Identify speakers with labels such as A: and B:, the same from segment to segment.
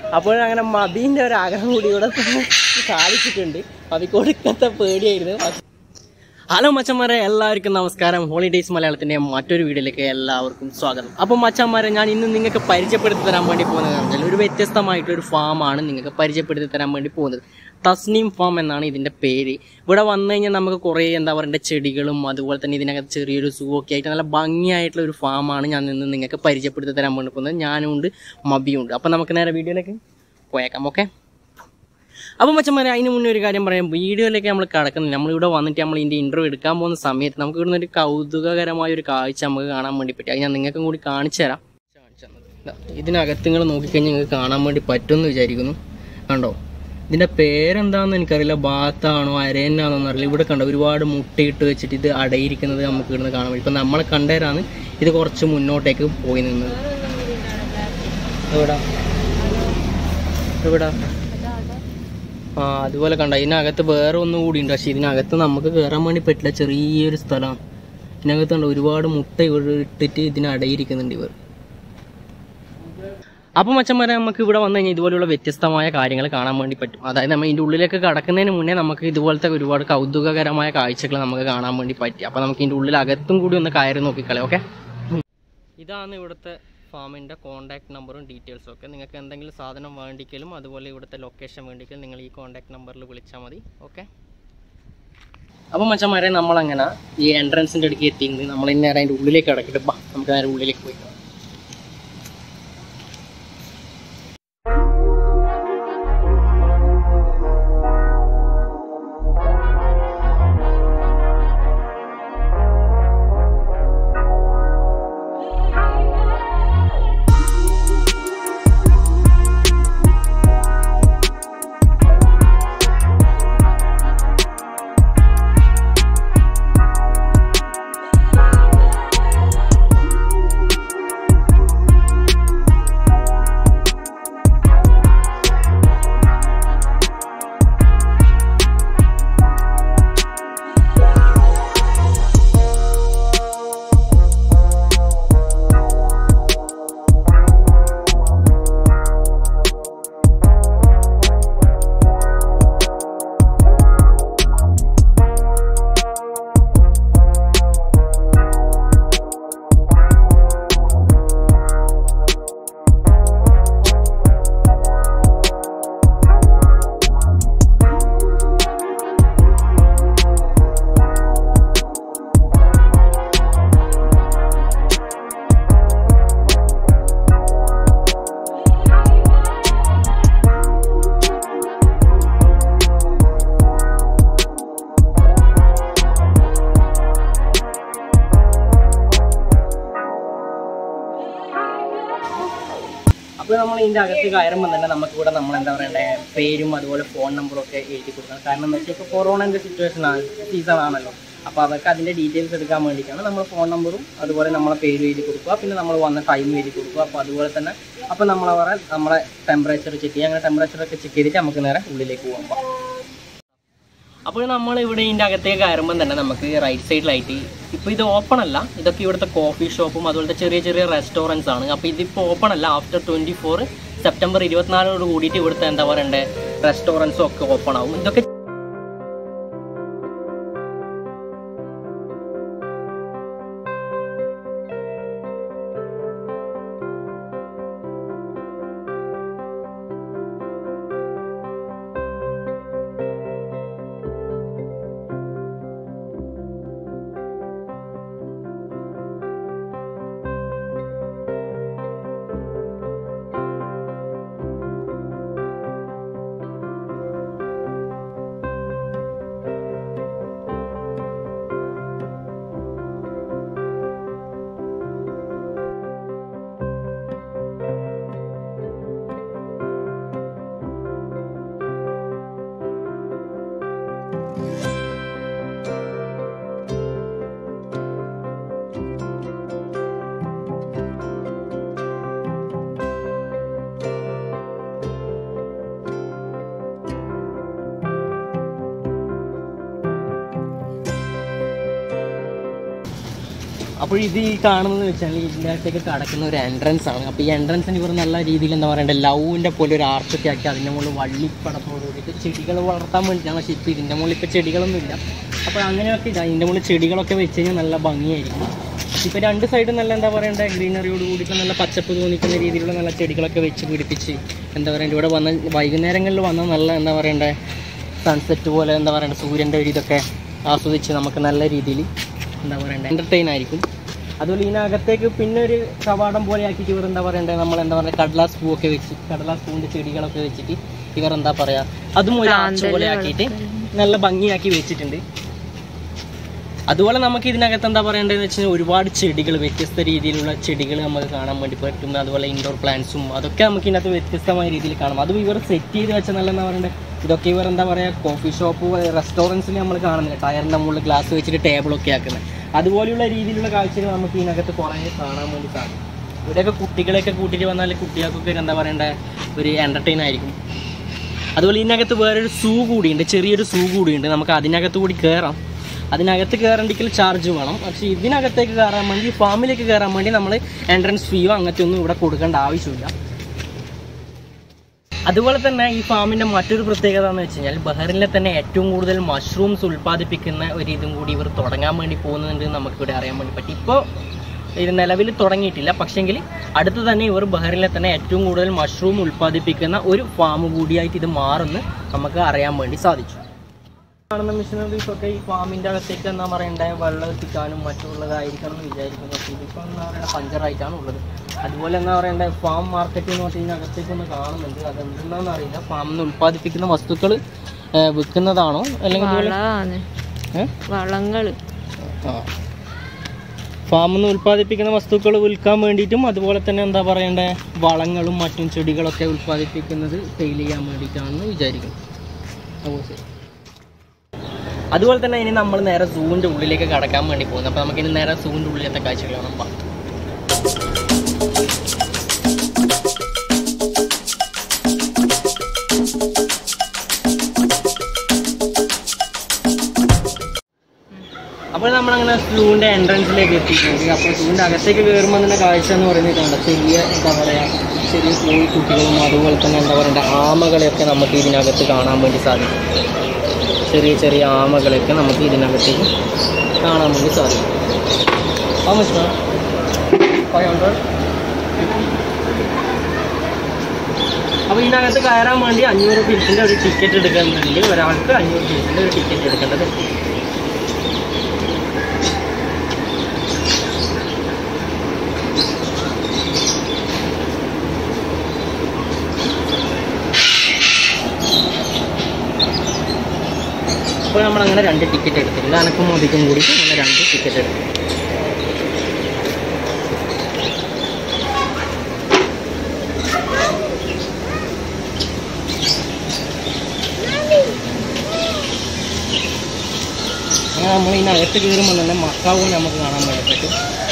A: അപ്പോൾ അങ്ങനെ മബീൻ്റെ ഒരു ആഗ്രഹം കൂടി ഇവിടെ സാധിച്ചിട്ടുണ്ട് മബിക്ക് ഒടുക്കത്തെ പേടിയായിരുന്നു ഹലോ മച്ചന്മാരെ എല്ലാവർക്കും നമസ്കാരം ഹോളിഡേയ്സ് മലയാളത്തിൻ്റെ മറ്റൊരു വീഡിയോയിലേക്ക് എല്ലാവർക്കും സ്വാഗതം അപ്പോൾ മച്ചന്മാരെ ഞാൻ ഇന്ന് നിങ്ങൾക്ക് പരിചയപ്പെടുത്തി തരാൻ വേണ്ടി പോകുന്നത് പറഞ്ഞാൽ ഒരു വ്യത്യസ്തമായിട്ടൊരു ഫാമാണ് നിങ്ങൾക്ക് പരിചയപ്പെടുത്തി തരാൻ വേണ്ടി പോകുന്നത് തസ്നീം ഫാം എന്നാണ് ഇതിൻ്റെ പേര് ഇവിടെ വന്നു കഴിഞ്ഞാൽ നമുക്ക് കുറേ എന്താ പറയുക ചെടികളും അതുപോലെ തന്നെ ഇതിനകത്ത് ചെറിയൊരു സൂ ഒക്കെ ആയിട്ട് നല്ല ഭംഗിയായിട്ടുള്ള ഒരു ഫാമാണ് ഞാൻ ഇന്ന് നിങ്ങൾക്ക് പരിചയപ്പെടുത്തി തരാൻ വേണ്ടി പോകുന്നത് ഞാനും ഉണ്ട് മബിയും ഉണ്ട് അപ്പോൾ നമുക്ക് നേരെ വീഡിയോയിലേക്ക് പോയേക്കാം ഓക്കെ അപ്പോൾ മച്ചന്മാരെ അതിന് മുന്നേ ഒരു കാര്യം പറയാം വീഡിയോയിലേക്ക് നമ്മൾ കിടക്കുന്നില്ല നമ്മളിവിടെ വന്നിട്ട് നമ്മൾ ഇതിൻ്റെ ഇൻ്റർവ്യൂ എടുക്കാൻ പോകുന്ന സമയത്ത് നമുക്ക് ഇവിടുന്ന് ഒരു കൗതുകകരമായ ഒരു കാഴ്ച നമുക്ക് കാണാൻ വേണ്ടി പറ്റും അത് ഞാൻ നിങ്ങൾക്കും കൂടി കാണിച്ചു തരാം കാണിച്ചു തന്നത്. ദാ, ഇതിനകത്ത് നിങ്ങൾ നോക്കിക്കഴിഞ്ഞാൽ നിങ്ങൾക്ക് കാണാൻ വേണ്ടി പറ്റുമെന്ന് വിചാരിക്കുന്നു കണ്ടോ ഇതിൻ്റെ പേരെന്താണെന്ന് എനിക്കറിയില്ല ബാത്താണോ അരയന്നാണോ എന്നറിയില്ല ഇവിടെ കണ്ടോ ഒരുപാട് മുട്ടയിട്ട് വെച്ചിട്ട് ഇത് അടയിരിക്കുന്നത് നമുക്ക് ഇവിടുന്ന് കാണാൻ പറ്റും ഇപ്പം നമ്മളെ കണ്ടേരാണ് ഇത് കുറച്ച് മുന്നോട്ടേക്ക് പോയി നിന്നത് എവിടാ എവിടാ ആ അതുപോലെ കണ്ട ഇതിനകത്ത് വേറെ ഒന്നും കൂടി ഉണ്ട് പക്ഷെ ഇതിനകത്ത് നമുക്ക് കയറാൻ വേണ്ടി പറ്റില്ല ചെറിയൊരു സ്ഥലമാണ് ഇതിനകത്ത് കണ്ട ഒരുപാട് മുട്ട ഇവിടെ ഇട്ടിട്ട് ഇതിന് അടയിരിക്കുന്നുണ്ട് ഇവർ അപ്പം മച്ചന്മാരെ നമുക്ക് ഇവിടെ വന്നു കഴിഞ്ഞാൽ ഇതുപോലെയുള്ള വ്യത്യസ്തമായ കാര്യങ്ങൾ കാണാൻ വേണ്ടി പറ്റും അതായത് നമ്മൾ ഇതിൻ്റെ ഉള്ളിലേക്ക് കടക്കുന്നതിന് മുന്നേ നമുക്ക് ഇതുപോലത്തെ ഒരുപാട് കൗതുകകരമായ കാഴ്ചകൾ നമുക്ക് കാണാൻ വേണ്ടി പറ്റി അപ്പോൾ നമുക്ക് ഇതിൻ്റെ ഉള്ളിൽ അകത്തും കൂടി ഒന്ന് കയറി നോക്കിക്കളെ ഓക്കെ ഇതാണ് ഇവിടുത്തെ ഫാമിൻ്റെ കോൺടാക്ട് നമ്പറും ഡീറ്റെയിൽസും ഒക്കെ നിങ്ങൾക്ക് എന്തെങ്കിലും സാധനം വേണ്ടിക്കലും അതുപോലെ ഇവിടുത്തെ ലൊക്കേഷൻ വേണ്ടിക്കലും നിങ്ങൾ ഈ കോൺടാക്ട് നമ്പറിൽ വിളിച്ചാൽ മതി ഓക്കെ അപ്പോൾ മച്ചന്മാരെ നമ്മളങ്ങനെ ഈ എൻട്രൻസിൻ്റെ അടുക്ക് എത്തിയിട്ടുണ്ട് നമ്മൾ ഇനി നേരെ അതിൻ്റെ ഉള്ളിലേക്ക് കിടക്കിട്ട് ബാ നമുക്ക് നേരെ ഉള്ളിലേക്ക് പോയി കാണാം. അപ്പോൾ നമ്മൾ ഇതിൻ്റെ അകത്ത് കയറുമ്പോൾ തന്നെ നമുക്കിവിടെ നമ്മൾ എന്താ പറയണ്ടേ പേരും അതുപോലെ ഫോൺ നമ്പറും ഒക്കെ എഴുതി കൊടുക്കണം കാരണം എന്താ വെച്ചാൽ ഇപ്പോൾ കൊറോണൻ്റെ സിറ്റുവേഷൻ ആണ് സീസൺ ആണല്ലോ അപ്പോൾ അതൊക്കെ അതിൻ്റെ ഡീറ്റെയിൽസ് എടുക്കാൻ വേണ്ടിയിട്ടാണ് നമ്മൾ ഫോൺ നമ്പറും അതുപോലെ നമ്മളെ പേരും എഴുതി കൊടുക്കുക പിന്നെ നമ്മൾ വന്ന ടൈം എഴുതി കൊടുക്കുക അപ്പോൾ അതുപോലെ തന്നെ അപ്പോൾ നമ്മളവരെ നമ്മളെ ടെമ്പറേച്ചർ ചെക്ക് ചെയ്യുക അങ്ങനെ ടെമ്പറേച്ചർ ഒക്കെ ചെക്ക് ചെയ്തിട്ട് നമുക്ക് നേരെ ഉള്ളിലേക്ക് പോകാം അപ്പോൾ നമ്മൾ ഇവിടെ ഇതിൻ്റെ അകത്തേക്ക് കയറുമ്പോൾ തന്നെ നമുക്ക് റൈറ്റ് സൈഡിലായിട്ട് ഇപ്പോൾ ഇത് ഓപ്പൺ അല്ല ഇതൊക്കെ ഇവിടുത്തെ കോഫി ഷോപ്പും അതുപോലത്തെ ചെറിയ ചെറിയ റെസ്റ്റോറൻറ്റ്സ് ആണ് അപ്പോൾ ഇതിപ്പോൾ ഓപ്പൺ അല്ല ആഫ്റ്റർ ട്വൻറ്റി ഫോർ സെപ്റ്റംബർ ഇരുപത്തിനാലോട് കൂടിയിട്ട് ഇവിടുത്തെ എന്താ പറയണ്ടേ റെസ്റ്റോറൻറ്റ്സും ഒക്കെ ഓപ്പൺ ആവും ഇതൊക്കെ അപ്പോൾ ഇത് ഈ കാണുന്നത് വെച്ചാൽ ഇതിനകത്തേക്ക് കടക്കുന്ന ഒരു എൻട്രൻസ് ആണ് അപ്പോൾ ഈ എൻട്രൻസിന് ഇവർ നല്ല രീതിയിൽ എന്താ പറയണ്ടേ ലവിൻ്റെ പോലെ ഒരു ആർച്ചൊക്കെ ആക്കി അതിൻ്റെ മുകളിൽ വള്ളിപ്പടത്തോട് കൂടിയിട്ട് ചെടികൾ വളർത്താൻ വേണ്ടിയിട്ടാണ് പക്ഷേ ഇപ്പോൾ ഇതിൻ്റെ മുകളിൽ ഇപ്പോൾ ചെടികളൊന്നും ഇല്ല അപ്പോൾ അങ്ങനെയൊക്കെ ഇതാ ഇതിൻ്റെ മുകളിൽ ചെടികളൊക്കെ വെച്ച് കഴിഞ്ഞാൽ നല്ല ഭംഗിയായിരിക്കും ഇപ്പോൾ രണ്ട് സൈഡും നല്ല എന്താ പറയണ്ടേ ഗ്രീനറിയോട് കൂടിയിട്ട് നല്ല പച്ചപ്പ് തോന്നിക്കുന്ന രീതിയിലുള്ള നല്ല ചെടികളൊക്കെ വെച്ച് പിടിപ്പിച്ച് എന്താ പറയുക ഇവിടെ വന്ന വൈകുന്നേരങ്ങളിൽ വന്ന നല്ല എന്താ പറയണ്ടേ സൺസെറ്റ് പോലെ എന്താ പറയണ്ടേ സൂര്യൻ്റെ ഒരു ഇതൊക്കെ ആസ്വദിച്ച് നമുക്ക് നല്ല രീതിയിൽ എന്താ പറയണ്ടേ എൻ്റർടൈൻ ആയിരിക്കും അതുപോലെ ഇതിനകത്തേക്ക് പിന്നെ ഒരു കവാടം പോലെ ആക്കിയിട്ട് ഇവർ എന്താ പറയണ്ടേ നമ്മൾ എന്താ പറയുക കടലാസ് പൂവൊക്കെ വെച്ച് കടലാസ് പൂവിൻ്റെ ചെടികളൊക്കെ വെച്ചിട്ട് ഇവർ എന്താ പറയുക അതും ഒരു ആർച്ച് പോലെ ആക്കിയിട്ട് നല്ല ഭംഗിയാക്കി വെച്ചിട്ടുണ്ട് അതുപോലെ നമുക്ക് ഇതിനകത്ത് എന്താ പറയേണ്ടതെന്ന് വെച്ചാൽ ഒരുപാട് ചെടികൾ വ്യത്യസ്ത രീതിയിലുള്ള ചെടികൾ നമുക്ക് കാണാൻ വേണ്ടി പറ്റും അതുപോലെ ഇൻഡോർ പ്ലാന്റ്സും അതൊക്കെ നമുക്ക് ഇതിനകത്ത് വ്യത്യസ്തമായ രീതിയിൽ കാണാം അതും ഇവർ സെറ്റ് ചെയ്ത് വെച്ച നല്ല എന്താ പറയണ്ടേ ഇതൊക്കെ ഇവർ എന്താ പറയുക കോഫി ഷോപ്പ് റെസ്റ്റോറൻറ്റ്സിൽ നമ്മൾ കാണുന്നില്ല ടയറിൻ്റെ മുകളിൽ ഗ്ലാസ് വെച്ചിട്ട് ടേബിളൊക്കെ ആക്കുന്നത് അതുപോലെയുള്ള രീതിയിലുള്ള കാഴ്ചകൾ നമുക്ക് ഇതിനകത്ത് കുറേ കാണാൻ വേണ്ടി സാധിക്കും ഇവിടെയൊക്കെ കുട്ടികളെയൊക്കെ കൂട്ടിയിട്ട് വന്നാൽ കുട്ടികൾക്കൊക്കെ ഒരു എന്താ പറയണ്ടേ ഒരു എൻ്റർടൈൻ ആയിരിക്കും അതുപോലെ ഇതിനകത്ത് വേറൊരു സൂ കൂടിയുണ്ട് ചെറിയൊരു സൂ കൂടിയുണ്ട് നമുക്ക് അതിനകത്ത് കൂടി കയറാം അതിനകത്ത് കയറണ്ടെങ്കിൽ ചാർജ് വേണം പക്ഷേ ഇതിനകത്തേക്ക് കയറാൻ വേണ്ടി ഫാമിലേക്ക് കയറാൻ വേണ്ടി നമ്മൾ എൻട്രൻസ് ഫീയോ അങ്ങനത്തെ ഒന്നും ഇവിടെ കൊടുക്കേണ്ട ആവശ്യമില്ല അതുപോലെ തന്നെ ഈ ഫാമിൻ്റെ മറ്റൊരു പ്രത്യേകത എന്ന് വെച്ച് കഴിഞ്ഞാൽ ബഹറിനിലെ തന്നെ ഏറ്റവും കൂടുതൽ മഷ്റൂംസ് ഉൽപ്പാദിപ്പിക്കുന്ന ഒരു ഇതും കൂടി ഇവർ തുടങ്ങാൻ വേണ്ടി പോകുന്നുണ്ട് എന്ന് നമുക്കിവിടെ അറിയാൻ വേണ്ടി പറ്റി ഇപ്പോൾ ഇത് നിലവിൽ തുടങ്ങിയിട്ടില്ല പക്ഷെങ്കിൽ അടുത്ത് തന്നെ ഇവർ ബഹറിനിലെ തന്നെ ഏറ്റവും കൂടുതൽ മഷ്റൂം ഉൽപ്പാദിപ്പിക്കുന്ന ഒരു ഫാം കൂടിയായിട്ട് ഇത് മാറുമെന്ന് നമുക്ക് അറിയാൻ വേണ്ടി സാധിച്ചു കാണുന്ന മിഷനറീസ് ഒക്കെ ഈ ഫാമിൻ്റെ അകത്തേക്ക് എന്താ പറയണ്ടേ വെള്ളം എത്തിക്കാനും മറ്റുള്ളതായിരിക്കണം എന്ന് വിചാരിക്കുന്നു പക്ഷേ ഇതിപ്പോൾ എന്താ പറയുക പഞ്ചറായിട്ടാണ് ഉള്ളത് അതുപോലെ എന്താ പറയണ്ടേ ഫാം മാർക്കറ്റ് എന്ന് പറഞ്ഞാൽ അകത്തേക്ക് ഒന്ന് കാണുന്നുണ്ട് അത് എന്തെന്നാണെന്ന് അറിയില്ല ഫാമിൽ നിന്ന് ഉൽപ്പാദിപ്പിക്കുന്ന വസ്തുക്കൾ വിൽക്കുന്നതാണോ അല്ലെങ്കിൽ ഇതുപോലെ-
B: വളമാണ്
A: ഏ?
B: വളങ്ങൾ
A: ആ ഫാമിൽ നിന്ന് ഉൽപ്പാദിപ്പിക്കുന്ന വസ്തുക്കൾ വിൽക്കാൻ വേണ്ടിയിട്ടും അതുപോലെ തന്നെ എന്താ പറയണ്ടേ വളങ്ങളും മറ്റും ചെടികളൊക്കെ ഉൽപ്പാദിപ്പിക്കുന്നത് സെയിൽ ചെയ്യാൻ വേണ്ടിയിട്ടാണെന്ന് വിചാരിക്കുന്നു അപ്പോൾ ശരി അതുപോലെ തന്നെ ഇനി നമ്മൾ നേരെ സൂവിൻ്റെ ഉള്ളിലേക്ക് കടക്കാൻ വേണ്ടി പോകുന്നു അപ്പോൾ നമുക്ക് ഇനി നേരെ സൂവിൻ്റെ ഉള്ളിലത്തെ കാഴ്ചകൾ കാണാം വാ. അപ്പോൾ നമ്മളങ്ങനെ സൂവിൻ്റെ എൻട്രൻസിലേക്ക് എത്തിയിട്ടുണ്ട് അപ്പോൾ സൂവിൻ്റെ അകത്തേക്ക് കയറുമ്പോൾ തന്നെ കാഴ്ച എന്ന് പറയുന്നത് കണ്ട ചെറിയ എന്താ പറയുക ചെറിയ കോഴിക്കുട്ടികളും അതുപോലെ തന്നെ എന്താ പറയണ്ട ആമകളെയൊക്കെ നമുക്ക് ഇതിനകത്ത് കാണാൻ വേണ്ടി സാധിക്കും ചെറിയ ചെറിയ ആമകളെയൊക്കെ നമുക്ക് ഇതിനകത്തേക്ക് കാണാൻ വേണ്ടി സാധിക്കും How much, ma'am? 500? അപ്പോൾ ഇതിനകത്ത് കയറാൻ വേണ്ടി അഞ്ഞൂറ് പീസിൻ്റെ ഒരു ടിക്കറ്റ് എടുക്കുന്നുണ്ടെങ്കിൽ ഒരാൾക്ക് അഞ്ഞൂറ് പീസിൻ്റെ ഒരു ടിക്കറ്റ് എടുക്കേണ്ടത് അപ്പോൾ നമ്മൾ അങ്ങനെ രണ്ട് ടിക്കറ്റ് എടുത്തിട്ടുണ്ട് അനക്കും മോദിക്കും കൂടി അങ്ങനെ രണ്ട് ടിക്കറ്റ് എടുത്തു അങ്ങനെ നമ്മൾ ഇതിനകത്ത് കയറുമ്പോൾ തന്നെ മക്കാവും നമുക്ക് കാണാൻ വേണ്ടി പറ്റും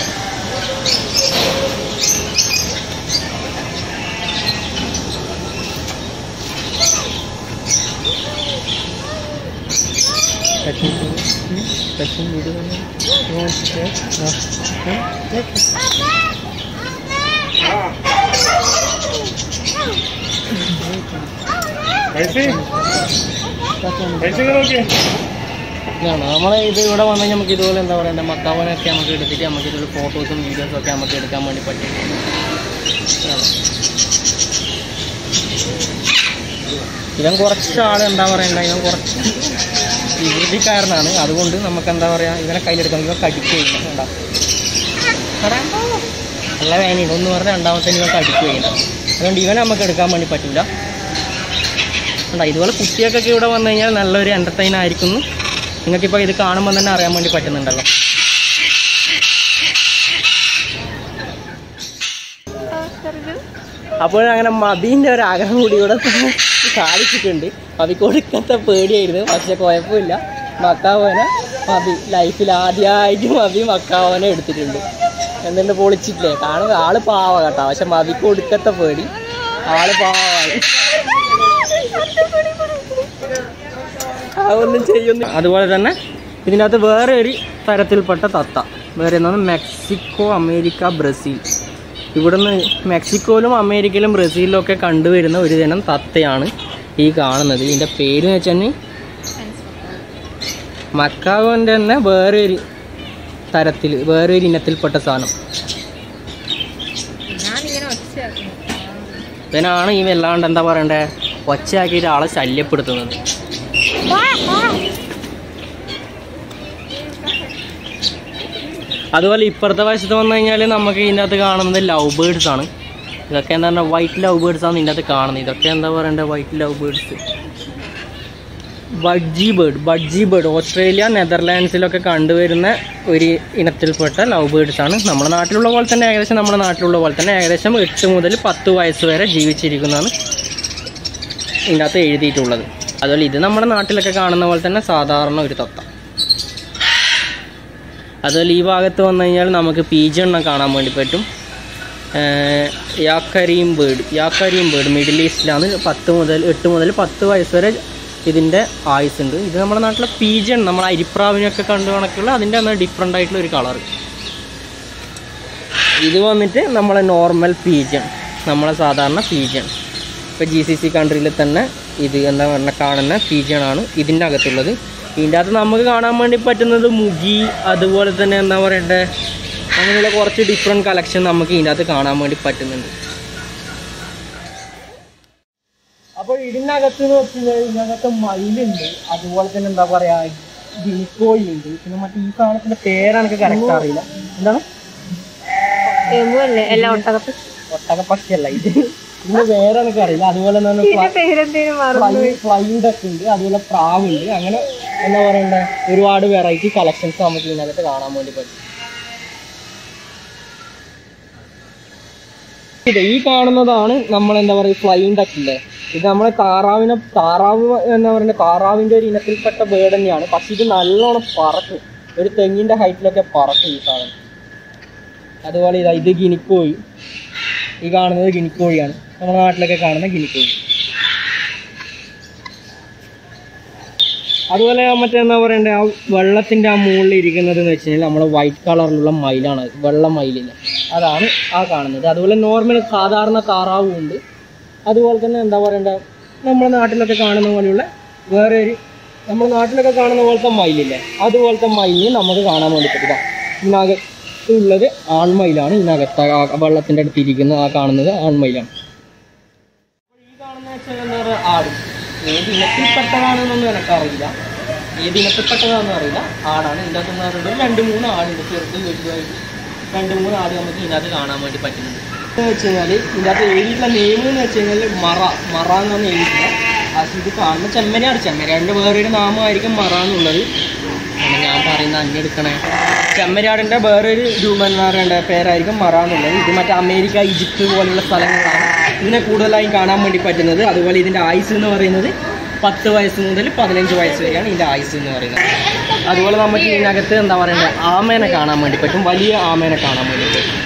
A: Touching touching video you want to share? No. No? Yes. ഇതാണ് നമ്മളെ ഇത് ഇവിടെ വന്നു കഴിഞ്ഞാൽ നമുക്ക് ഇതുപോലെ എന്താ പറയണ്ട മക്കാവനൊക്കെ നമുക്ക് എടുത്തിട്ട് നമുക്ക് ഇതിൽ ഫോട്ടോസും വീഡിയോസും ഒക്കെ നമുക്ക് എടുക്കാൻ വേണ്ടി പറ്റും ഇതാണ്. ഇവൻ കുറച്ച് ആൾ എന്താ പറയണ്ട ഇവൻ കുറച്ച് വികൃതിക്കാരനാണ് അതുകൊണ്ട് നമുക്ക് എന്താ പറയുക ഇവനെ കയ്യിലെടുക്കാം ഇവൻ കടിക്കുകയില്ല കണ്ടാ നല്ല വേനയുണ്ട് ഒന്ന് പറഞ്ഞാൽ രണ്ടാമത്തെ ഇവൻ കടിക്കുകയില്ല അതുകൊണ്ട് ഇവനെ നമുക്ക് എടുക്കാൻ വേണ്ടി പറ്റില്ല കണ്ടാ ഇതുപോലെ കുട്ടികൾക്കൊക്കെ ഇവിടെ വന്നു കഴിഞ്ഞാൽ നല്ലൊരു എൻ്റർടൈൻ ആയിരിക്കുന്നു നിങ്ങൾക്കിപ്പോൾ ഇത് കാണുമ്പോൾ തന്നെ അറിയാൻ വേണ്ടി പറ്റുന്നുണ്ടല്ലോ അപ്പോൾ അങ്ങനെ മദീൻ്റെ ഒരു ആഗ്രഹം കൂടി ഇവിടെ സാധിച്ചിട്ടുണ്ട് മതി കൊടുക്കത്തെ പേടിയായിരുന്നു പക്ഷെ കുഴപ്പമില്ല മക്കാവനെ മതി ലൈഫിൽ ആദ്യമായിട്ട് മതി മക്കാവനെ എടുത്തിട്ടുണ്ട് എന്നിട്ട് പൊളിച്ചിട്ടില്ലേ കാണുക ആള് പാവ കേട്ടോ പക്ഷെ മതി കൊടുക്കത്തെ പേടി ആള് പാവാണ് അതൊന്നും ചെയ്യുന്നു അതുപോലെ തന്നെ ഇതിനകത്ത് വേറെ ഒരു തരത്തിൽപ്പെട്ട തത്ത വേറെ എന്താണ് മെക്സിക്കോ അമേരിക്ക ബ്രസീൽ ഇവിടുന്ന് മെക്സിക്കോയിലും അമേരിക്കയിലും ബ്രസീലിലും ഒക്കെ കണ്ടുവരുന്ന ഒരു തരം തത്തയാണ് ഈ കാണുന്നത് ഇതിൻ്റെ പേര് എന്ന് വെച്ചാൽ മക്കാവോൻ്റെ തന്നെ വേറൊരു തരത്തിൽ വേറൊരു ഇനത്തിൽപ്പെട്ട സാധനം
B: ഞാനിങ്ങനെ ഒച്ചയാക്കുന്നു
A: ഇതിനാണ് ഈ വല്ലാണ്ട് എന്താ പറയണ്ടേ ഒച്ചയാക്കിയിട്ട് ആളെ ശല്യപ്പെടുത്തുന്നത് അതുപോലെ ഇപ്പുറത്തെ വശത്ത് വന്നു കഴിഞ്ഞാൽ നമുക്ക് ഇതിൻ്റെ അകത്ത് കാണുന്നത് ലവ് ബേർഡ്സ് ആണ് ഇതൊക്കെ എന്താ പറയുക വൈറ്റ് ലവ് ബേർഡ്സ് ആണ് ഇതിൻ്റെ അകത്ത് കാണുന്നത് ഇതൊക്കെ എന്താ പറയണ്ടേ white love birds budgie bird budgie bird Australia നെതർലാൻഡ്സിലൊക്കെ കണ്ടുവരുന്ന ഒരു ഇനത്തിൽപ്പെട്ട ലവ് ബേർഡ്സ് ആണ് നമ്മുടെ നാട്ടിലുള്ള പോലെ തന്നെ ഏകദേശം നമ്മുടെ നാട്ടിലുള്ള പോലെ തന്നെ ഏകദേശം എട്ട് മുതൽ പത്ത് വയസ്സ് വരെ ജീവിച്ചിരിക്കുന്നതാണ് ഇതിൻ്റെ അകത്ത് എഴുതിയിട്ടുള്ളത് അതുപോലെ ഇത് നമ്മുടെ നാട്ടിലൊക്കെ കാണുന്ന പോലെ തന്നെ സാധാരണ ഒരു തത്ത അതുപോലെ ഈ ഭാഗത്ത് വന്നു കഴിഞ്ഞാൽ നമുക്ക് പീജെണ്ണം കാണാൻ വേണ്ടി പറ്റും ഏഹ് യാക്കരീം ബേർഡ് യാക്കരീം ബേർഡ് മിഡിൽ ഈസ്റ്റിലാണ് പത്ത് മുതൽ എട്ട് മുതൽ പത്ത് വയസ്സ് വരെ ഇതിൻ്റെ ആയുസ് ഉണ്ട് ഇത് നമ്മുടെ നാട്ടിലെ പീജൺ നമ്മൾ അരിപ്രാവിനൊക്കെ കണ്ടു കണക്കുള്ള അതിൻ്റെ അന്ന് ഡിഫറെൻ്റ് ആയിട്ടുള്ള ഒരു കളർ ഇത് വന്നിട്ട് നമ്മളെ നോർമൽ പീജൺ നമ്മളെ സാധാരണ പീജൺ ഇപ്പോൾ ജി സി സി കൺട്രിയിൽ തന്നെ ഇത് എന്താ പറയുക കാണുന്ന പീജൺ ആണ് ഇതിൻ്റെ അകത്തുള്ളത് ഇതിൻ്റെ അകത്ത് നമുക്ക് കാണാൻ വേണ്ടി പറ്റുന്നത് മുഗി അതുപോലെ തന്നെ എന്താ പറയണ്ടേ അങ്ങനെയുള്ള കുറച്ച് ഡിഫറെൻറ്റ് കളക്ഷൻ നമുക്ക് ഇതിൻ്റെ അകത്ത് കാണാൻ വേണ്ടി പറ്റുന്നുണ്ട് അപ്പോൾ ഇതിനകത്ത് എന്ന് വെച്ച് കഴിഞ്ഞാൽ ഇതിനകത്ത് മയിലുണ്ട് അതുപോലെ തന്നെ എന്താ പറയാ ഗിനിക്കോയി ഉണ്ട് പിന്നെ മറ്റേ ഈ സാധനത്തിന്റെ പേരാണ് എനിക്ക് കറക്റ്റ് അറിയില്ല എന്താണ്
B: എമുവല്ലേ എല്ലാ ഒട്ടകത്ത്
A: ഒട്ടക പക്ഷിയല്ല ഇത് ഇതിന്റെ വേറെ എനിക്ക് അറിയില്ല അതുപോലെ തന്നെ
B: ഇതിന്റെ പേരെന്തേലും മറന്നു
A: ഫ്ലൈഡ് ഒക്കെ ഉണ്ട് അതുപോലെ പ്രാവുണ്ട് അങ്ങനെ എന്താ പറയണ്ടേ ഒരുപാട് വെറൈറ്റി കളക്ഷൻസ് നമുക്ക് ഇതിനകത്ത് കാണാൻ വേണ്ടി പറ്റും ഇത് ഈ കാണുന്നതാണ് നമ്മൾ എന്താ പറയുക ഫ്ലൈങ് ഡക്ക് ഇല്ലേ ഇത് നമ്മളെ താറാവിനെ താറാവ് എന്താ പറയുക താറാവിന്റെ ഒരു ഇനത്തിൽപ്പെട്ട ബേർഡ് തന്നെയാണ് പക്ഷെ ഇത് നല്ലോണം പറക്കും ഒരു തെങ്ങിന്റെ ഹൈറ്റിലൊക്കെ പറക്കും ഈ സാധനം അതുപോലെ ഇതാ ഇത് ഗിനിക്കോഴി ഈ കാണുന്നത് ഗിനിക്കോഴിയാണ് നമ്മുടെ നാട്ടിലൊക്കെ കാണുന്ന ഗിനിക്കോഴി അതുപോലെ മറ്റേ എന്താ പറയണ്ടേ ആ വെള്ളത്തിന്റെ ആ മുകളിൽ ഇരിക്കുന്നത് എന്ന് വെച്ച് കഴിഞ്ഞാൽ നമ്മുടെ വൈറ്റ് കളറിലുള്ള മയിലാണ് അത്. വെള്ള മയിലില്ല അതാണ് ആ കാണുന്നത് അതുപോലെ നോർമൽ സാധാരണ താറാവും ഉണ്ട് അതുപോലെ തന്നെ എന്താ പറയണ്ട നമ്മുടെ നാട്ടിലൊക്കെ കാണുന്ന പോലെയുള്ള വേറെ ഒരു നമ്മുടെ നാട്ടിലൊക്കെ കാണുന്ന പോലത്തെ മയിലില്ലേ അതുപോലത്തെ മയിലിന് നമുക്ക് കാണാൻ വേണ്ടി പറ്റില്ല ഇതിനകത്തുള്ളത് ആൺമയിലാണ് ഇതിനകത്ത് ആ വെള്ളത്തിന്റെ അടുത്ത് ഇരിക്കുന്ന ആ കാണുന്നത് ആൺമയിലാണ് ഈ കാണുന്ന വെച്ചാൽ എന്താ പറയുക ആട് ഏത് ഇനത്തിൽപ്പെട്ടതാണെന്നൊന്നും എനിക്കറിയില്ല ഏത് ഇനത്തിൽപ്പെട്ടതാണെന്ന് അറിയില്ല ആടാണ് ഇതിൻ്റെ അകത്ത് എന്ന് പറയുന്നത് രണ്ട് മൂന്ന് ആടുണ്ട് ചെറുത് വലുതായിട്ട് രണ്ട് മൂന്ന് ആട് നമുക്ക് ഇതിനകത്ത് കാണാൻ വേണ്ടി പറ്റുന്നുണ്ട് എന്ന് വെച്ച് കഴിഞ്ഞാൽ ഇതിൻ്റെ അകത്ത് എഴുതിയിട്ടുള്ള നെയിം എന്ന് വെച്ച് കഴിഞ്ഞാൽ മറ മറ എന്നാണ് എഴുതിയിട്ടുള്ളത് പക്ഷേ ഇത് കാണുന്ന ചെമ്മരിയാണ് ചെമ്മരിയാടിൻ്റെ വേറൊരു നാമമായിരിക്കും മറ എന്നുള്ളത് ആണ് ഞാൻ പറയുന്ന അന്യെടുക്കണേ ചെമ്മരിയാടിൻ്റെ വേറൊരു രൂപം എന്ന് പറയേണ്ട പേരായിരിക്കും മറ എന്നുള്ളത് ഇത് മറ്റേ അമേരിക്ക ഈജിപ്ത് പോലുള്ള സ്ഥലങ്ങളാണ് ഇതിനെ കൂടുതലായും കാണാൻ വേണ്ടി പറ്റുന്നത് അതുപോലെ ഇതിൻ്റെ ആയുസ് എന്ന് പറയുന്നത് പത്ത് വയസ്സ് മുതൽ പതിനഞ്ച് വയസ്സ് വരെയാണ് ഇതിൻ്റെ ആയുസ് എന്ന് പറയുന്നത് അതുപോലെ നമുക്ക് ഇതിനകത്ത് എന്താ പറയണ്ടേ ആമേനെ കാണാൻ വേണ്ടി പറ്റും വലിയ ആമേനെ കാണാൻ വേണ്ടി പറ്റും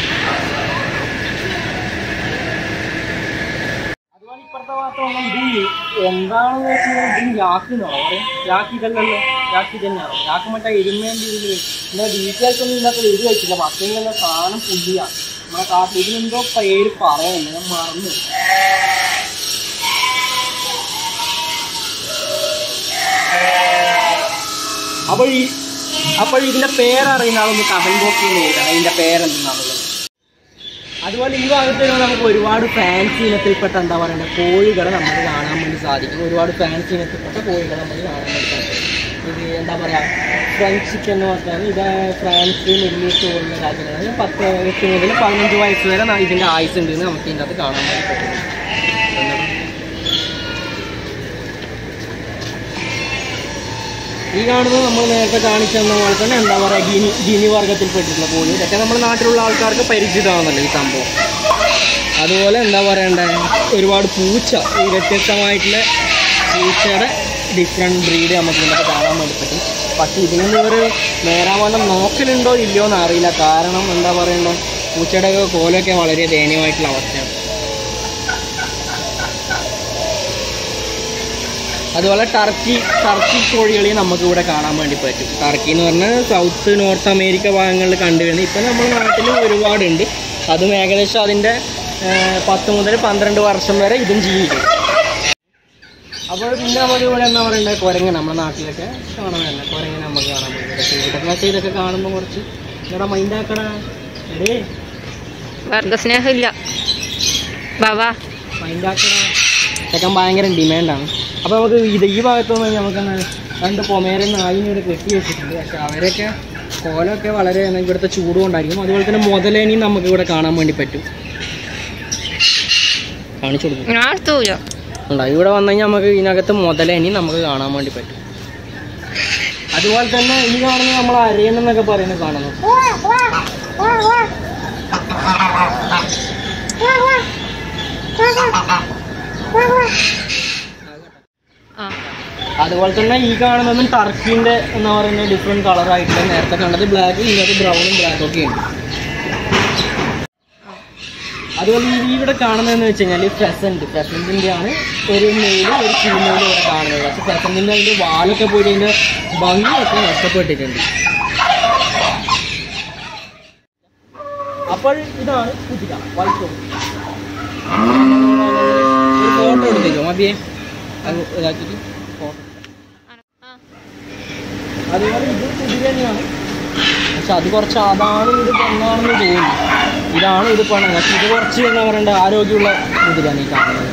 A: അതുപോലെ ഇപ്പുറത്തെ ഭാഗത്ത് വന്നാൽ ഇത് എന്താണെന്ന് വെച്ച് കഴിഞ്ഞാൽ ഇത് യാക്കിനാണോ പറയാം യാക്കി ഇതല്ലല്ലോ യാക്കി തന്നെയാണോ യാക്ക് മറ്റേ എരുമേൻ്റെ ഇതിൽ പിന്നെ ഡീറ്റെയിൽസ് ഒന്നും ഇതിനകത്ത് എഴുതി വെച്ചില്ല മറ്റേ സാധനം പുള്ളിയാണ് നമ്മുടെ കാട്ടിൽ ഇതിനെന്തോ പേര് പറയുന്നുണ്ട് ഞാൻ മറന്നു പോയി. അപ്പോൾ ഈ അപ്പോൾ ഇതിന്റെ പേരറിയുന്ന ആളൊന്ന് കമന്റ് ബോക്സിൽ എഴുതണം ഇതിന്റെ പേരെന്താണുള്ളത് അതുപോലെ ഈ ഭാഗത്ത് വരുമ്പോൾ നമുക്ക് ഒരുപാട് ഫാൻസി ഇനത്തിൽപ്പെട്ട എന്താ പറയുക കോഴികളെ നമുക്ക് കാണാൻ വേണ്ടി സാധിക്കും ഒരുപാട് ഫാൻസി ഇനത്തിൽപ്പെട്ട കോഴികളെ നമുക്ക് കാണാൻ വേണ്ടി സാധിക്കും ഇത് എന്താ പറയുക ഫ്രഞ്ച് ചിക്കൻ എന്ന് പറഞ്ഞാൽ ഇത് ഫ്രാൻസ് മിഡിൽ ഈസ്റ്റ് പോലുള്ള രാജ്യങ്ങളാണ് പത്ത് എട്ട് മുതൽ പതിനഞ്ച് വയസ്സ് വരെ ന- ഇതിൻ്റെ ആയുസ് ഉണ്ട് എന്ന് നമുക്ക് ഇതിൻ്റെ അകത്ത് കാണാൻ വേണ്ടി പറ്റും എന്താണ്? ഈ കാണുന്നത് നമ്മൾ നേരത്തെ കാണിച്ചു തന്ന പോലെ തന്നെ എന്താ പറയുക ഗിനി ഗിനി വർഗത്തിൽപ്പെട്ടിട്ടുള്ള കോഴി ഇതൊക്കെ നമ്മുടെ നാട്ടിലുള്ള ആൾക്കാർക്ക് പരിചിതമാണല്ലോ ഈ സംഭവം അതുപോലെ എന്താ പറയണ്ടേ ഒരുപാട് പൂച്ച ഈ വ്യത്യസ്തമായിട്ടുള്ള പൂച്ചയുടെ ഡിഫറെൻറ്റ് ബ്രീഡ് നമുക്ക് ഇതിനകത്ത് കാണാൻ വേണ്ടി പറ്റും പക്ഷേ ഇതിനൊന്നും ഒരു നേരാവണ്ണം നോക്കലുണ്ടോ ഇല്ലയോ എന്ന് അറിയില്ല കാരണം എന്താ പറയണ്ടേ പൂച്ചയുടെ കോലൊക്കെ വളരെ ദയനീയമായിട്ടുള്ള അവസ്ഥയാണ് അതുപോലെ ടർക്കി ടർക്കി കോഴികളെയും നമുക്ക് ഇവിടെ കാണാൻ വേണ്ടി പറ്റും ടർക്കി എന്ന് പറഞ്ഞാൽ സൗത്ത് നോർത്ത് അമേരിക്ക ഭാഗങ്ങളിൽ കണ്ടുവരുന്നത് ഇപ്പം നമ്മുടെ നാട്ടിൽ ഒരുപാടുണ്ട് അതും ഏകദേശം അതിൻ്റെ ഏർ, പത്ത് മുതൽ പന്ത്രണ്ട് വർഷം വരെ ഇതും ജീവിക്കും അപ്പോൾ പിന്നെ നമുക്ക് ഇവിടെ എന്താ പറയണ്ടത് കുരങ്ങൻ നമ്മുടെ നാട്ടിലൊക്കെ കാണാനല്ല കുരങ്ങൻ നമുക്ക് കാണാൻ പറ്റും പക്ഷേ ഇവിടെ നിന്നൊക്കെ ഇതൊക്കെ കാണുമ്പോൾ കുറച്ച് ഇവിടെ മൈൻഡാക്കണ എടേ
B: വർഗസ്നേഹമില്ല ബാബാ
A: മൈൻഡാക്കണ ചെക്കൻ ഭയങ്കര ഡിമാൻഡാണ് അപ്പോൾ നമുക്ക് ഇത് ഈ ഭാഗത്തുനിന്ന് നമുക്ക് എന്നാ രണ്ട് പൊമേരൻ നായിനെ കെട്ടി വെച്ചിട്ടുണ്ട് പക്ഷെ അവരൊക്കെ കോലമൊക്കെ വളരെ എന്നാ ഇവിടുത്തെ ചൂട് കൊണ്ടായിരിക്കും അതുപോലെ തന്നെ മുതലേനെയും നമുക്ക് ഇവിടെ കാണാൻ വേണ്ടി പറ്റും കാണിച്ചു കൊടുക്കും
B: ഞാൻ എടുത്തൂല
A: ഉണ്ടോ ഇവിടെ വന്നു കഴിഞ്ഞാൽ നമുക്ക് ഇതിനകത്ത് മുതലേനി നമുക്ക് കാണാൻ വേണ്ടി പറ്റും അതുപോലെ തന്നെ ഈ കാണുന്ന നമ്മൾ അരയണെന്നൊക്കെ പറയുന്നത് കാണുന്നു
B: ആ
A: അതുപോലെ തന്നെ ഈ കാണുന്നതും ടർക്കിന്റെ എന്ന് പറയുന്ന ഡിഫറെന്റ് കളർ ആയിട്ടുള്ള നേരത്തെ കണ്ടത് ബ്ലാക്ക് ഇതിനകത്ത് ബ്രൗണും ബ്ലാക്കും ഒക്കെ ഉണ്ട് അതുപോലെ ഈ ഇവിടെ കാണുന്നതെന്ന് വെച്ച് കഴിഞ്ഞാൽ ഫെസന്റ് ഫെസന്റിന്റെ ആണ് ഒരു മെയിലും ഒരു ഫീമെയിലും ഇവിടെ കാണുന്നത് പക്ഷെ ഫെസന്റിന്റെ അതിന്റെ വാലൊക്കെ പോയിട്ട് അതിന്റെ ഭംഗിയൊക്കെ നഷ്ടപ്പെട്ടിട്ടുണ്ട് അപ്പോൾ ഇതാണ് കുതിര വൈറ്റ് ഒരു ഫോട്ടോ എടുത്തേക്കോ മതിയേ അത് ഇതാക്കിയിട്ട് ഫോട്ടോ അതുപോലെ ഇത് കുതിര തന്നെയാണ് പക്ഷെ അത് കുറച്ച് അതാണ് ഇത് പെണ്ണാണെന്ന് തോന്നുന്നു ഇതാണ് ഇത് പെണ്ണ പക്ഷെ ഇത് കുറച്ച് എന്താ പറയണ്ട ആരോഗ്യമുള്ള കുതിരയാണ് ഈ കാണുന്നത്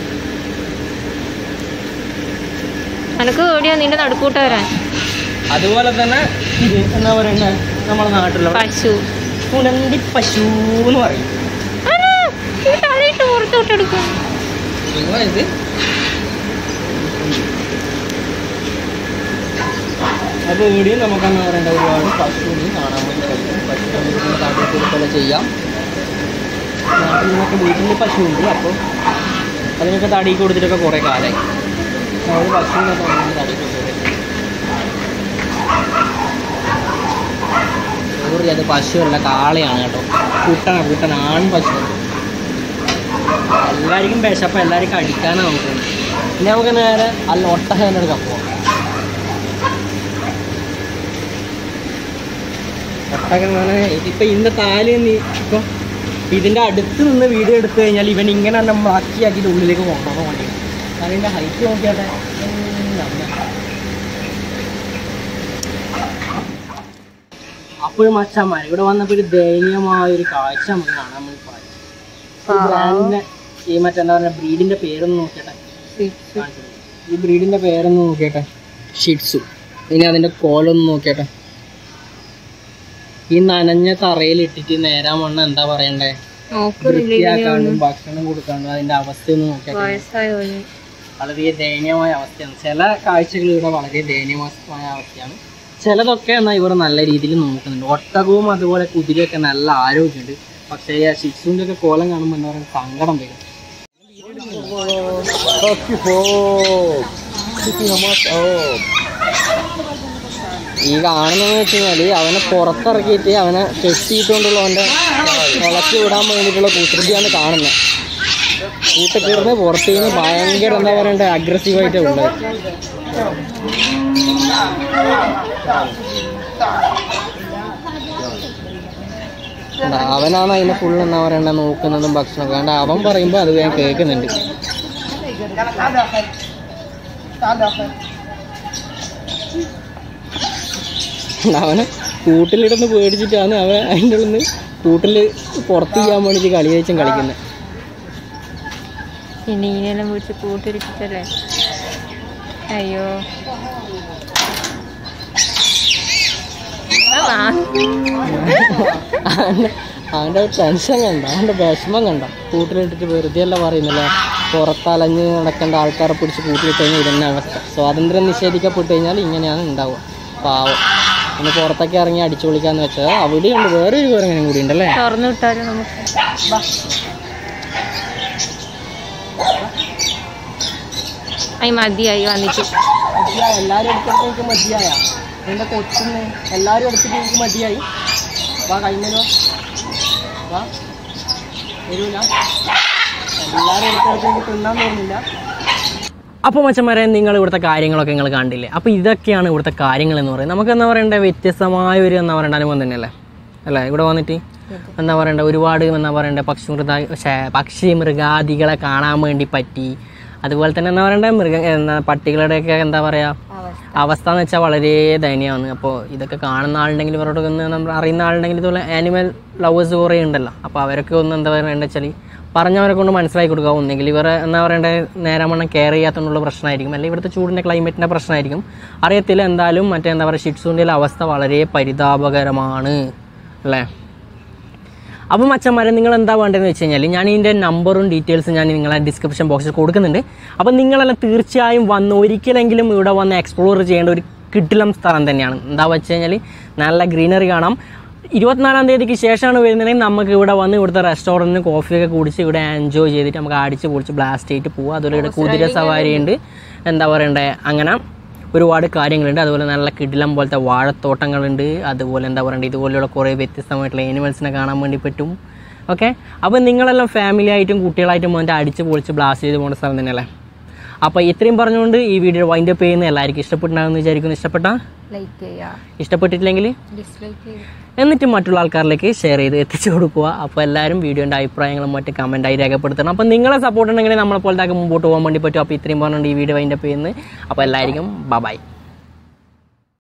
B: എനക്ക് പേടിയാ നിന്റെ നടുക്കൂട്ട് വരാൻ
A: അതുപോലെ തന്നെ ഇത് എന്താ പറയണ്ട നമ്മുടെ നാട്ടിലുള്ള
B: പശു
A: പുനന്തി പശു എന്ന് പറയും
B: ആണോ? ഇത് തലയിട്ട് പുറത്തോട്ടെടുക്കും
A: ഇത് അപ്പോൾ ഇവിടെയും നമുക്കെന്ന് പറയേണ്ട ഒരുപാട് പശുവിനെയും കാണാൻ വേണ്ടി പറ്റും പശു നമുക്ക് തടി കൊടുക്കല ചെയ്യാം നാട്ടിൽ നിന്നൊക്കെ വീട്ടിൽ പശുവുണ്ട് അപ്പോൾ അതിനൊക്കെ തടി കൊടുത്തിട്ടൊക്കെ കുറേ കാലമായി നമ്മൾ പശുവിനൊക്കെ നമ്മൾ തടി കൊടുത്തിട്ട് സോറി അത് പശുവല്ല കാളയാണ് കേട്ടോ കുട്ടനാണ് കുട്ടൻ ആൺ പശു എല്ലാവർക്കും വിശപ്പം എല്ലാവർക്കും അടിക്കാനാണ് നോക്കുന്നത് ഇനി നമുക്ക് നേരെ അല്ല ഒട്ടകേൻ്റെ അടുക്കാൻ പോവാം ഒട്ടകം അങ്ങനെ ഇതിപ്പോ ഇന്ന താല് നീ ഇപ്പൊ ഇതിന്റെ അടുത്ത് നിന്ന് വീഡിയോ എടുത്തു കഴിഞ്ഞാൽ ഇവൻ ഇങ്ങനെ തന്നെ മാറ്റിയാക്കിയിട്ട് ഉള്ളിലേക്ക് കൊണ്ടുപോകാൻ വേണ്ടി അതിന്റെ ഹൈറ്റ് നോക്കിയാട്ടെ ഉം, അമ്മ. അപ്പോഴും മച്ചാന്മാർ ഇവിടെ വന്നപ്പോൾ ഒരു ദയനീയമായ ഒരു കാഴ്ച നമുക്ക് കാണാൻ വേണ്ടി പറയും ഈ ബ്രാൻഡിന്റെ ഈ മറ്റെന്താ പറയുക ബ്രീഡിന്റെ പേരൊന്ന് നോക്കിയട്ടെ കാണിച്ചു തരാം. ഈ ബ്രീഡിന്റെ പേരൊന്ന് നോക്കിയട്ടെ ഷിറ്റ്സു ഇനി അതിന്റെ കോലൊന്ന് നോക്കിയട്ടെ ഈ നനഞ്ഞ തറയിൽ ഇട്ടിട്ട് നേരാൻ വണ്ണം എന്താ പറയണ്ടേ വൃത്തിയാക്കാണ്ടും ഭക്ഷണം കൊടുക്കാണ്ടും അതിന്റെ അവസ്ഥയൊന്ന് നോക്കിയാൽ
B: വയസ്സായോല്
A: വളരെ ദയനീയമായ അവസ്ഥയാണ് ചില കാഴ്ചകൾ ഇവിടെ വളരെ ദയനീയമായ അവസ്ഥയാണ് ചിലതൊക്കെ എന്നാൽ ഇവർ നല്ല രീതിയിൽ നോക്കുന്നുണ്ട് ഒട്ടകവും അതുപോലെ കുതിരയൊക്കെ നല്ല ആരോഗ്യമുണ്ട് പക്ഷേ ആ ശിശുവിൻ്റെ ഒക്കെ കോലം കാണുമ്പോൾ എന്താ പറയുക സങ്കടം വരും ഈ കാണുന്നതെന്ന് വെച്ച് കഴിഞ്ഞാൽ അവനെ പുറത്തിറക്കിയിട്ട് അവനെ കെട്ടിയിട്ടുകൊണ്ടുള്ള അവൻ്റെ ഇളക്കി വിടാൻ വേണ്ടിയിട്ടുള്ള കുസൃതിയാണ് കാണുന്നത് കൂട്ടക്കീർന്ന് പുറത്തു നിന്ന് ഭയങ്കര എന്താ പറയണ്ടേ അഗ്രസീവായിട്ട് ഉള്ളത് കണ്ടോ, അവനാണ് അതിനെ ഫുൾ എന്താ പറയണ്ട നോക്കുന്നതും ഭക്ഷണം കണ്ട അവൻ പറയുമ്പോൾ അത് ഞാൻ കേൾക്കുന്നുണ്ട് അവനെ കൂട്ടിലിടുന്ന് പേടിച്ചിട്ടാണ് അവൻ അതിൻ്റെ ഉള്ളിൽ നിന്ന് കൂട്ടിൽ പുറത്ത് ചെയ്യാൻ വേണ്ടിയിട്ട് കളി വെച്ചും കളിക്കുന്നത്
B: പിന്നെ ഈനെല്ലാം പിടിച്ച് കൂട്ടിരിപ്പിച്ചല്ലേ അയ്യോ ആ, വാ.
A: അവൻ്റെ അവൻ്റെ ടെൻഷൻ കണ്ട അവൻ്റെ വിഷമം കണ്ട കൂട്ടിലിട്ടിട്ട് വെറുതെ അല്ല പറയുന്നില്ല പുറത്തലഞ്ഞ് നടക്കേണ്ട ആൾക്കാരെ പിടിച്ച് കൂട്ടിലിട്ട് കഴിഞ്ഞാൽ ഇതന്നെ അവസ്ഥ സ്വാതന്ത്ര്യം നിഷേധിക്കപ്പെട്ട് കഴിഞ്ഞാൽ ഇങ്ങനെയാണ് ഉണ്ടാവുക പാവം ഒന്ന് പുറത്തൊക്കെ ഇറങ്ങി അടിച്ചു പൊളിക്കാന്ന് വെച്ചാൽ അവിടെയുണ്ട് വേറെ ഒരു കുരങ്ങനെ കൂടി ഉണ്ടല്ലേ
B: തുറന്നു വിട്ടാലും നമുക്ക് അയി മതിയായി വന്നിട്ട്
A: മതിയായ എല്ലാവരും എടുത്തിട്ട് എനിക്ക് മതിയായ എൻ്റെ കൊച്ചിന് എല്ലാവരും എടുത്തിട്ട് എനിക്ക് മതിയായി വാ കഴിഞ്ഞല്ലോ വാ വരൂല എല്ലാവരും എടുത്തിട്ട് എനിക്ക് തിന്നാൻ തോന്നുന്നില്ല അപ്പോൾ മച്ചന്മാരെ നിങ്ങൾ ഇവിടുത്തെ കാര്യങ്ങളൊക്കെ നിങ്ങൾ കണ്ടില്ലേ അപ്പോൾ ഇതൊക്കെയാണ് ഇവിടുത്തെ കാര്യങ്ങൾ എന്ന് പറയുന്നത് നമുക്ക് എന്താ പറയണ്ടേ വ്യത്യസ്തമായ ഒരു എന്താ പറയേണ്ട അനുഭവം തന്നെയല്ലേ അല്ലേ ഇവിടെ വന്നിട്ട് എന്താ പറയണ്ട ഒരുപാട് എന്താ പറയണ്ടേ പക്ഷി മൃഗ ശ്ശേ, പക്ഷി മൃഗാദികളെ കാണാൻ വേണ്ടി പറ്റി അതുപോലെ തന്നെ എന്താ പറയണ്ടേ മൃഗ എന്താ പട്ടികളുടെയൊക്കെ എന്താ പറയുക അവസ്ഥ എന്ന് വെച്ചാൽ വളരെ ദയനീയമാണ് അപ്പോൾ ഇതൊക്കെ കാണുന്ന ആളുണ്ടെങ്കിൽ ഇവരോടൊക്കെ ഒന്ന് നമ്മൾ അറിയുന്ന ആളുണ്ടെങ്കിൽ ഇതുപോലെ ആനിമൽ ലവേഴ്സ് കുറേ ഉണ്ടല്ലോ അപ്പോൾ അവരൊക്കെ ഒന്ന് എന്താ പറയണ്ട വെച്ചാൽ പറഞ്ഞവരെ കൊണ്ട് മനസ്സിലാക്കി കൊടുക്കുക ഒന്നെങ്കിൽ ഇവർ എന്താ പറയണ്ടേ നേരമണ്ണം കെയർ ചെയ്യാത്തതുകൊണ്ടുള്ള പ്രശ്നമായിരിക്കും അല്ലെങ്കിൽ ഇവിടുത്തെ ചൂടിൻ്റെ ക്ലൈമറ്റിൻ്റെ പ്രശ്നമായിരിക്കും അറിയത്തില്ല എന്തായാലും മറ്റേ എന്താ പറയുക ഷിറ്റ്സൂൻ്റെ അവസ്ഥ വളരെ പരിതാപകരമാണ് അല്ലേ അപ്പം മച്ചന്മാരെ നിങ്ങൾ എന്താ വേണ്ടതെന്ന് വെച്ച് കഴിഞ്ഞാൽ ഞാൻ ഇതിൻ്റെ നമ്പറും ഡീറ്റെയിൽസും ഞാൻ നിങ്ങളെ ഡിസ്ക്രിപ്ഷൻ ബോക്സിൽ കൊടുക്കുന്നുണ്ട് അപ്പം നിങ്ങളെല്ലാം തീർച്ചയായും വന്ന് ഒരിക്കലെങ്കിലും ഇവിടെ വന്ന് എക്സ്പ്ലോർ ചെയ്യേണ്ട ഒരു കിട്ടിലം സ്ഥലം തന്നെയാണ് എന്താ വെച്ച് കഴിഞ്ഞാൽ നല്ല ഗ്രീനറി കാണാം ഇരുപത്തിനാലാം തീയതിക്ക് ശേഷമാണ് വരുന്നതെങ്കിൽ നമുക്ക് ഇവിടെ വന്ന് ഇവിടുത്തെ റെസ്റ്റോറൻറ്റിന് കോഫിയൊക്കെ കുടിച്ച് ഇവിടെ എൻജോയ് ചെയ്തിട്ട് നമുക്ക് അടിച്ച് പൊളിച്ച് ബ്ലാസ്റ്റ് ചെയ്തിട്ട് പോവുക അതുപോലെ ഇവിടെ കുതിര സവാരി ഉണ്ട് എന്താ പറയണ്ടേ അങ്ങനെ ഒരുപാട് കാര്യങ്ങളുണ്ട് അതുപോലെ നല്ല കിടിലം പോലത്തെ വാഴത്തോട്ടങ്ങളുണ്ട് അതുപോലെ എന്താ പറയുക ഇതുപോലെയുള്ള കുറേ വ്യത്യസ്തമായിട്ടുള്ള ആനിമൽസിനെ കാണാൻ വേണ്ടി പറ്റും ഓക്കെ അപ്പോൾ നിങ്ങളെല്ലാം ഫാമിലി ആയിട്ടും കുട്ടികളായിട്ടും വന്നിട്ട് അടിച്ച് പൊളിച്ച് ബ്ലാസ്റ്റ് ചെയ്ത് പോകുന്ന സ്ഥലം തന്നെയല്ലേ അപ്പോൾ ഇത്രയും പറഞ്ഞുകൊണ്ട് ഈ വീഡിയോ വൈൻഡ് അപ്പ് ചെയ്യുന്ന എല്ലാവർക്കും ഇഷ്ടപ്പെട്ടുണ്ടാകുമെന്ന് വിചാരിക്കുന്നു ഇഷ്ടപ്പെട്ടാ
B: ലൈക്ക് ചെയ്യുക
A: ഇഷ്ടപ്പെട്ടിട്ടില്ലെങ്കിൽ
B: ഡിസ്ലൈക്ക് ചെയ്യുക
A: എന്നിട്ട് മറ്റുള്ള ആൾക്കാരിലേക്ക് ഷെയർ ചെയ്ത് എത്തിച്ചു കൊടുക്കുക അപ്പോൾ എല്ലാവരും വീഡിയോൻ്റെ അഭിപ്രായങ്ങളും മറ്റ് കമൻറ്റായി രേഖപ്പെടുത്തണം അപ്പോൾ നിങ്ങളെ സപ്പോർട്ട് ഉണ്ടെങ്കിൽ നമ്മളെ പോലത്തെ മുമ്പോട്ട് പോകാൻ വേണ്ടി പറ്റും അപ്പോൾ ഇത്രയും പറഞ്ഞുകൊണ്ട് ഈ വീഡിയോ വൈൻഡ് അപ്പ് ചെയ്യുന്നത് അപ്പോൾ എല്ലാവർക്കും ബൈ